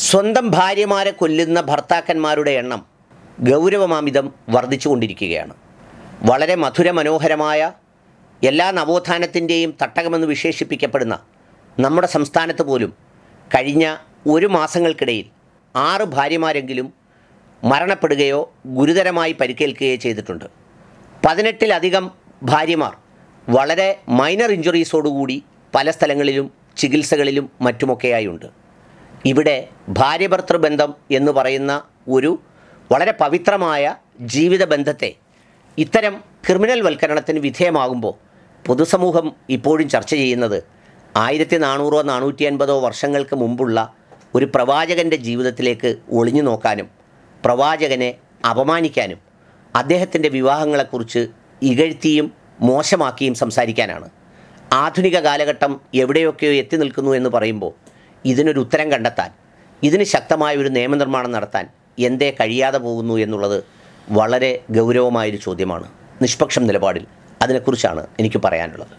സ്വന്തം ഭാര്യമാരെ കൊല്ലുന്ന ഭർത്താക്കന്മാരുടെ എണ്ണം ഗൗരവമാമിതം വർദ്ധിച്ചുകൊണ്ടിരിക്കുകയാണ് വളരെ മധുര മനോഹരമായ എല്ലാ നവോത്ഥാനത്തിൻ്റെയും തട്ടകമെന്ന് വിശേഷിപ്പിക്കപ്പെടുന്ന നമ്മുടെ സംസ്ഥാനത്ത് പോലും കഴിഞ്ഞ ഒരു മാസങ്ങൾക്കിടയിൽ ആറ് ഭാര്യമാരെങ്കിലും മരണപ്പെടുകയോ ഗുരുതരമായി പരിക്കേൽക്കുകയോ ചെയ്തിട്ടുണ്ട് പതിനെട്ടിലധികം ഭാര്യമാർ വളരെ മൈനർ ഇഞ്ചുറീസോടുകൂടി പല സ്ഥലങ്ങളിലും ചികിത്സകളിലും മറ്റുമൊക്കെയായുണ്ട് ഇവിടെ ഭാര്യഭർത്തൃ ബന്ധം എന്ന് പറയുന്ന ഒരു വളരെ പവിത്രമായ ജീവിത ബന്ധത്തെ ഇത്തരം ക്രിമിനൽ വൽക്കരണത്തിന് വിധേയമാകുമ്പോൾ പൊതുസമൂഹം ഇപ്പോഴും ചർച്ച ചെയ്യുന്നത് ആയിരത്തി നാനൂറോ നാനൂറ്റി അൻപതോ വർഷങ്ങൾക്ക് മുമ്പുള്ള ഒരു പ്രവാചകൻ്റെ ജീവിതത്തിലേക്ക് ഒളിഞ്ഞു നോക്കാനും പ്രവാചകനെ അപമാനിക്കാനും അദ്ദേഹത്തിൻ്റെ വിവാഹങ്ങളെക്കുറിച്ച് ഇകഴ്ത്തിയും മോശമാക്കിയും സംസാരിക്കാനാണ് ആധുനിക കാലഘട്ടം എവിടെയൊക്കെയോ എത്തി നിൽക്കുന്നു എന്ന് പറയുമ്പോൾ ഇതിനൊരു ഉത്തരം കണ്ടെത്താൻ ഇതിന് ശക്തമായ ഒരു നിയമനിർമ്മാണം നടത്താൻ എന്തേ കഴിയാതെ പോകുന്നു എന്നുള്ളത് വളരെ ഗൗരവമായൊരു ചോദ്യമാണ് നിഷ്പക്ഷം നിലപാടിൽ അതിനെക്കുറിച്ചാണ് എനിക്ക് പറയാനുള്ളത്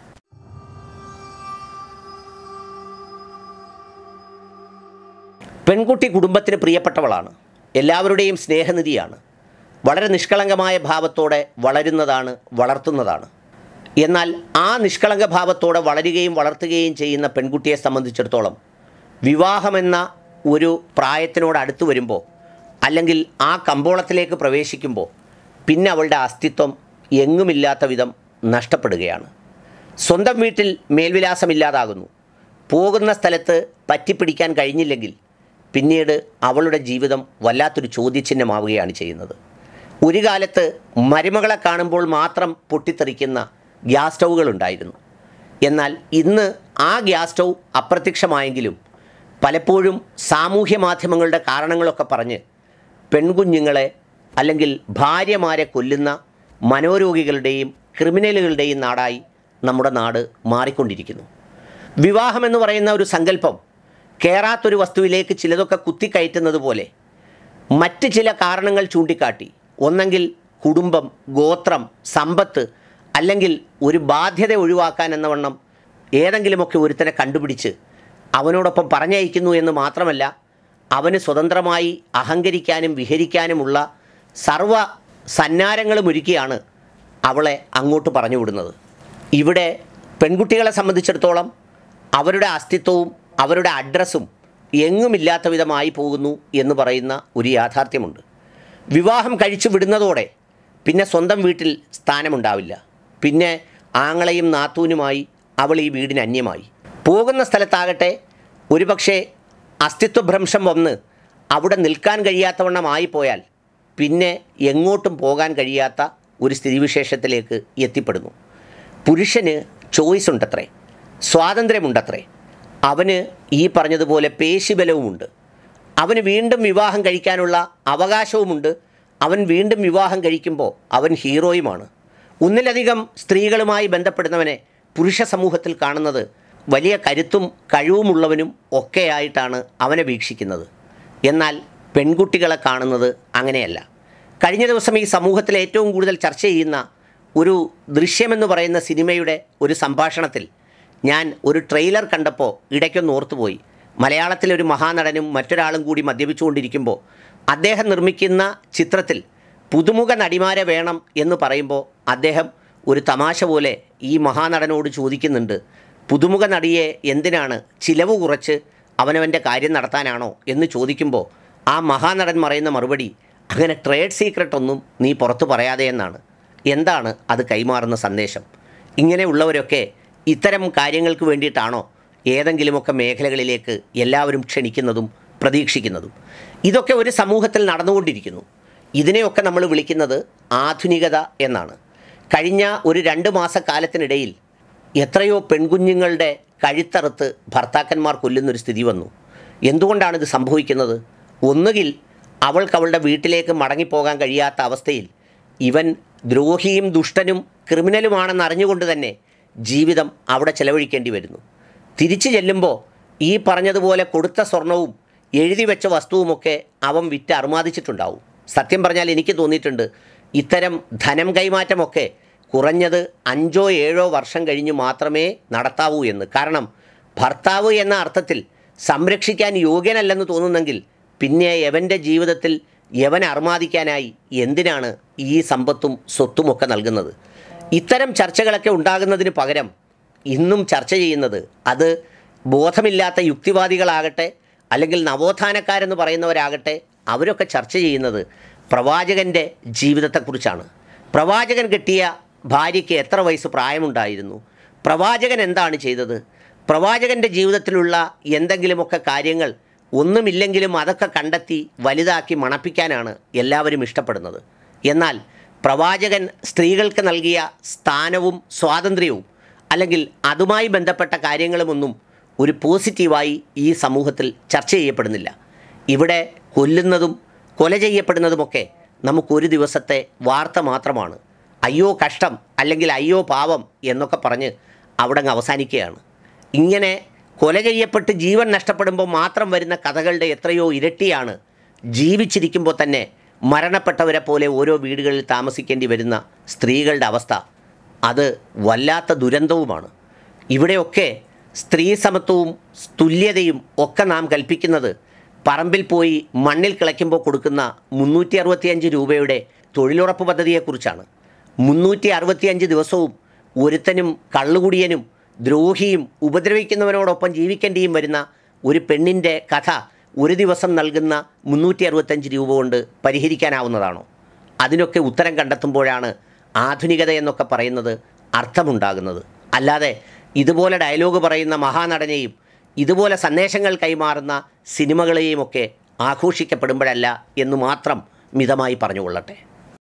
പെൺകുട്ടി കുടുംബത്തിന് പ്രിയപ്പെട്ടവളാണ് എല്ലാവരുടെയും സ്നേഹനിധിയാണ് വളരെ നിഷ്കളങ്കമായ ഭാവത്തോടെ വളരുന്നതാണ് വളർത്തുന്നതാണ് എന്നാൽ ആ നിഷ്കളങ്ക ഭാവത്തോടെ വളരുകയും വളർത്തുകയും ചെയ്യുന്ന പെൺകുട്ടിയെ സംബന്ധിച്ചിടത്തോളം വിവാഹമെന്ന ഒരു പ്രായത്തിനോട് അടുത്ത് വരുമ്പോൾ അല്ലെങ്കിൽ ആ കമ്പോളത്തിലേക്ക് പ്രവേശിക്കുമ്പോൾ പിന്നെ അവളുടെ അസ്തിത്വം എങ്ങുമില്ലാത്ത വിധം നഷ്ടപ്പെടുകയാണ് സ്വന്തം വീട്ടിൽ മേൽവിലാസമില്ലാതാകുന്നു പോകുന്ന സ്ഥലത്ത് പറ്റിപ്പിടിക്കാൻ കഴിഞ്ഞില്ലെങ്കിൽ പിന്നീട് അവളുടെ ജീവിതം വല്ലാത്തൊരു ചോദ്യചിഹ്നമാവുകയാണ് ചെയ്യുന്നത് ഒരു കാലത്ത് മരുമകളെ കാണുമ്പോൾ മാത്രം പൊട്ടിത്തെറിക്കുന്ന ഗ്യാസ് സ്റ്റൗകളുണ്ടായിരുന്നു എന്നാൽ ഇന്ന് ആ ഗ്യാസ് സ്റ്റൗ അപ്രത്യക്ഷമായെങ്കിലും പലപ്പോഴും സാമൂഹ്യ മാധ്യമങ്ങളുടെ കാരണങ്ങളൊക്കെ പറഞ്ഞ് പെൺകുഞ്ഞുങ്ങളെ അല്ലെങ്കിൽ ഭാര്യമാരെ കൊല്ലുന്ന മനോരോഗികളുടെയും ക്രിമിനലുകളുടെയും നാടായി നമ്മുടെ നാട് മാറിക്കൊണ്ടിരിക്കുന്നു വിവാഹമെന്ന് പറയുന്ന ഒരു സങ്കല്പം കയറാത്തൊരു വസ്തുവിലേക്ക് ചിലതൊക്കെ കുത്തിക്കയറ്റുന്നത് പോലെ മറ്റ് ചില കാരണങ്ങൾ ചൂണ്ടിക്കാട്ടി ഒന്നെങ്കിൽ കുടുംബം ഗോത്രം സമ്പത്ത് അല്ലെങ്കിൽ ഒരു ബാധ്യത ഒഴിവാക്കാൻ എന്നവണ്ണം ഏതെങ്കിലുമൊക്കെ ഒരുത്തനെ കണ്ടുപിടിച്ച് അവനോടൊപ്പം പറഞ്ഞയക്കുന്നു എന്ന് മാത്രമല്ല അവന് സ്വതന്ത്രമായി അഹങ്കരിക്കാനും വിഹരിക്കാനുമുള്ള സർവ സന്നാരങ്ങളും ഒരുക്കിയാണ് അവളെ അങ്ങോട്ട് പറഞ്ഞു വിടുന്നത് ഇവിടെ പെൺകുട്ടികളെ സംബന്ധിച്ചിടത്തോളം അവരുടെ അസ്തിത്വവും അവരുടെ അഡ്രസ്സും എങ്ങുമില്ലാത്ത വിധമായി പോകുന്നു എന്ന് പറയുന്ന ഒരു യാഥാർത്ഥ്യമുണ്ട് വിവാഹം കഴിച്ചു വിടുന്നതോടെ പിന്നെ സ്വന്തം വീട്ടിൽ സ്ഥാനമുണ്ടാവില്ല പിന്നെ ആങ്ങളെയും നാത്തൂനുമായി അവൾ ഈ വീടിന് അന്യമായി പോകുന്ന സ്ഥലത്താകട്ടെ ഒരുപക്ഷെ അസ്തിത്വഭ്രംശം വന്ന് അവിടെ നിൽക്കാൻ കഴിയാത്തവണ്ണമായി പോയാൽ പിന്നെ എങ്ങോട്ടും പോകാൻ കഴിയാത്ത ഒരു സ്ഥിതിവിശേഷത്തിലേക്ക് എത്തിപ്പെടുന്നു പുരുഷന് ചോയ്സ് ഉണ്ടത്രേ സ്വാതന്ത്ര്യമുണ്ടത്രേ അവന് ഈ പറഞ്ഞതുപോലെ പേശിബലവുമുണ്ട് അവന് വീണ്ടും വിവാഹം കഴിക്കാനുള്ള അവകാശവുമുണ്ട് അവൻ വീണ്ടും വിവാഹം കഴിക്കുമ്പോൾ അവൻ ഹീറോയുമാണ് ഒന്നിലധികം സ്ത്രീകളുമായി ബന്ധപ്പെടുന്നവനെ പുരുഷ സമൂഹത്തിൽ കാണുന്നത് വലിയ കരുത്തും കഴിവുമുള്ളവനും ഒക്കെയായിട്ടാണ് അവനെ വീക്ഷിക്കുന്നത് എന്നാൽ പെൺകുട്ടികളെ കാണുന്നത് അങ്ങനെയല്ല കഴിഞ്ഞ ദിവസം ഈ സമൂഹത്തിൽ ഏറ്റവും കൂടുതൽ ചർച്ച ചെയ്യുന്ന ഒരു ദൃശ്യമെന്ന് പറയുന്ന സിനിമയുടെ ഒരു സംഭാഷണത്തിൽ ഞാൻ ഒരു ട്രെയിലർ കണ്ടപ്പോൾ ഇടയ്ക്കൊന്ന് ഓർത്തുപോയി മലയാളത്തിലെ ഒരു മഹാനടനും മറ്റൊരാളും കൂടി മദ്യപിച്ചുകൊണ്ടിരിക്കുമ്പോൾ അദ്ദേഹം നിർമ്മിക്കുന്ന ചിത്രത്തിൽ പുതുമുഖ നടിമാരെ വേണം എന്ന് പറയുമ്പോൾ അദ്ദേഹം ഒരു തമാശ പോലെ ഈ മഹാനടനോട് ചോദിക്കുന്നുണ്ട് പുതുമുഖ നടിയെ എന്തിനാണ് ചിലവ് കുറച്ച് അവനവൻ്റെ കാര്യം നടത്താനാണോ എന്ന് ചോദിക്കുമ്പോൾ ആ മഹാനടൻ പറയുന്ന മറുപടി അങ്ങനെ ട്രേഡ് സീക്രട്ട് ഒന്നും നീ പുറത്തു പറയാതെ എന്നാണ് എന്താണ് അത് കൈമാറുന്ന സന്ദേശം ഇങ്ങനെയുള്ളവരൊക്കെ ഇത്തരം കാര്യങ്ങൾക്ക് വേണ്ടിയിട്ടാണോ ഏതെങ്കിലുമൊക്കെ മേഖലകളിലേക്ക് എല്ലാവരും ക്ഷണിക്കുന്നതും പ്രതീക്ഷിക്കുന്നതും ഇതൊക്കെ ഒരു സമൂഹത്തിൽ നടന്നുകൊണ്ടിരിക്കുന്നു ഇതിനെയൊക്കെ നമ്മൾ വിളിക്കുന്നത് ആധുനികത എന്നാണ് കഴിഞ്ഞ ഒരു രണ്ട് മാസക്കാലത്തിനിടയിൽ എത്രയോ പെൺകുഞ്ഞുങ്ങളുടെ കഴുത്തറുത്ത് ഭർത്താക്കന്മാർ കൊല്ലുന്നൊരു സ്ഥിതി വന്നു എന്തുകൊണ്ടാണ് ഇത് സംഭവിക്കുന്നത് ഒന്നുകിൽ അവൾക്ക് അവളുടെ വീട്ടിലേക്ക് മടങ്ങിപ്പോകാൻ കഴിയാത്ത അവസ്ഥയിൽ ഇവൻ ദ്രോഹിയും ദുഷ്ടനും ക്രിമിനലുമാണെന്ന് അറിഞ്ഞുകൊണ്ട് തന്നെ ജീവിതം അവിടെ ചെലവഴിക്കേണ്ടി വരുന്നു തിരിച്ചു ചെല്ലുമ്പോൾ ഈ പറഞ്ഞതുപോലെ കൊടുത്ത സ്വർണവും എഴുതി വെച്ച വസ്തുവുമൊക്കെ അവൻ വിറ്റ് അർമാദിച്ചിട്ടുണ്ടാവും സത്യം പറഞ്ഞാൽ എനിക്ക് തോന്നിയിട്ടുണ്ട് ഇത്തരം ധനം കൈമാറ്റമൊക്കെ കുറഞ്ഞത് അഞ്ചോ ഏഴോ വർഷം കഴിഞ്ഞ് മാത്രമേ നടത്താവൂ എന്ന് കാരണം ഭർത്താവ് എന്ന അർത്ഥത്തിൽ സംരക്ഷിക്കാൻ യോഗ്യനല്ലെന്ന് തോന്നുന്നെങ്കിൽ പിന്നെ യവൻ്റെ ജീവിതത്തിൽ യവൻ അർമാദിക്കാനായി എന്തിനാണ് ഈ സമ്പത്തും സ്വത്തുമൊക്കെ നൽകുന്നത് ഇത്തരം ചർച്ചകളൊക്കെ ഉണ്ടാകുന്നതിന് പകരം ഇന്നും ചർച്ച ചെയ്യുന്നത് അത് ബോധമില്ലാത്ത യുക്തിവാദികളാകട്ടെ അല്ലെങ്കിൽ നവോത്ഥാനക്കാരെന്ന് പറയുന്നവരാകട്ടെ അവരൊക്കെ ചർച്ച ചെയ്യുന്നത് പ്രവാചകൻ്റെ ജീവിതത്തെക്കുറിച്ചാണ് പ്രവാചകൻ കിട്ടിയ ഭാര്യയ്ക്ക് എത്ര വയസ്സ് പ്രായമുണ്ടായിരുന്നു പ്രവാചകൻ എന്താണ് ചെയ്തത് പ്രവാചകൻ്റെ ജീവിതത്തിലുള്ള എന്തെങ്കിലുമൊക്കെ കാര്യങ്ങൾ ഒന്നുമില്ലെങ്കിലും അതൊക്കെ കണ്ടെത്തി വലുതാക്കി മണപ്പിക്കാനാണ് എല്ലാവരും ഇഷ്ടപ്പെടുന്നത് എന്നാൽ പ്രവാചകൻ സ്ത്രീകൾക്ക് നൽകിയ സ്ഥാനവും സ്വാതന്ത്ര്യവും അല്ലെങ്കിൽ അതുമായി ബന്ധപ്പെട്ട കാര്യങ്ങളുമൊന്നും ഒരു പോസിറ്റീവായി ഈ സമൂഹത്തിൽ ചർച്ച ചെയ്യപ്പെടുന്നില്ല ഇവിടെ കൊല്ലുന്നതും കൊല ചെയ്യപ്പെടുന്നതുമൊക്കെ നമുക്കൊരു ദിവസത്തെ വാർത്ത മാത്രമാണ് അയ്യോ കഷ്ടം അല്ലെങ്കിൽ അയ്യോ പാവം എന്നൊക്കെ പറഞ്ഞ് അവിടെ അങ്ങ് അവസാനിക്കുകയാണ് ഇങ്ങനെ കൊല ചെയ്യപ്പെട്ട് ജീവൻ നഷ്ടപ്പെടുമ്പോൾ മാത്രം വരുന്ന കഥകളുടെ എത്രയോ ഇരട്ടിയാണ് ജീവിച്ചിരിക്കുമ്പോൾ തന്നെ മരണപ്പെട്ടവരെ പോലെ ഓരോ വീടുകളിൽ താമസിക്കേണ്ടി വരുന്ന സ്ത്രീകളുടെ അവസ്ഥ അത് വല്ലാത്ത ദുരന്തവുമാണ് ഇവിടെയൊക്കെ സ്ത്രീ സമത്വവും തുല്യതയും ഒക്കെ നാം കൽപ്പിക്കുന്നത് പറമ്പിൽ പോയി മണ്ണിൽ കിളയ്ക്കുമ്പോൾ കൊടുക്കുന്ന മുന്നൂറ്റി അറുപത്തിയഞ്ച് രൂപയുടെ തൊഴിലുറപ്പ് പദ്ധതിയെക്കുറിച്ചാണ് മുന്നൂറ്റി അറുപത്തിയഞ്ച് ദിവസവും ഒരുത്തനും കള്ളുകുടിയനും ദ്രോഹിയും ഉപദ്രവിക്കുന്നവനോടൊപ്പം ജീവിക്കേണ്ടിയും വരുന്ന ഒരു പെണ്ണിൻ്റെ കഥ ഒരു ദിവസം നൽകുന്ന മുന്നൂറ്റി അറുപത്തഞ്ച് രൂപ കൊണ്ട് പരിഹരിക്കാനാവുന്നതാണോ അതിനൊക്കെ ഉത്തരം കണ്ടെത്തുമ്പോഴാണ് ആധുനികത എന്നൊക്കെ പറയുന്നത് അർത്ഥമുണ്ടാകുന്നത് അല്ലാതെ ഇതുപോലെ ഡയലോഗ് പറയുന്ന മഹാനടനെയും ഇതുപോലെ സന്ദേശങ്ങൾ കൈമാറുന്ന സിനിമകളെയുമൊക്കെ ആഘോഷിക്കപ്പെടുമ്പോഴല്ല എന്ന് മാത്രം മിതമായി പറഞ്ഞുകൊള്ളട്ടെ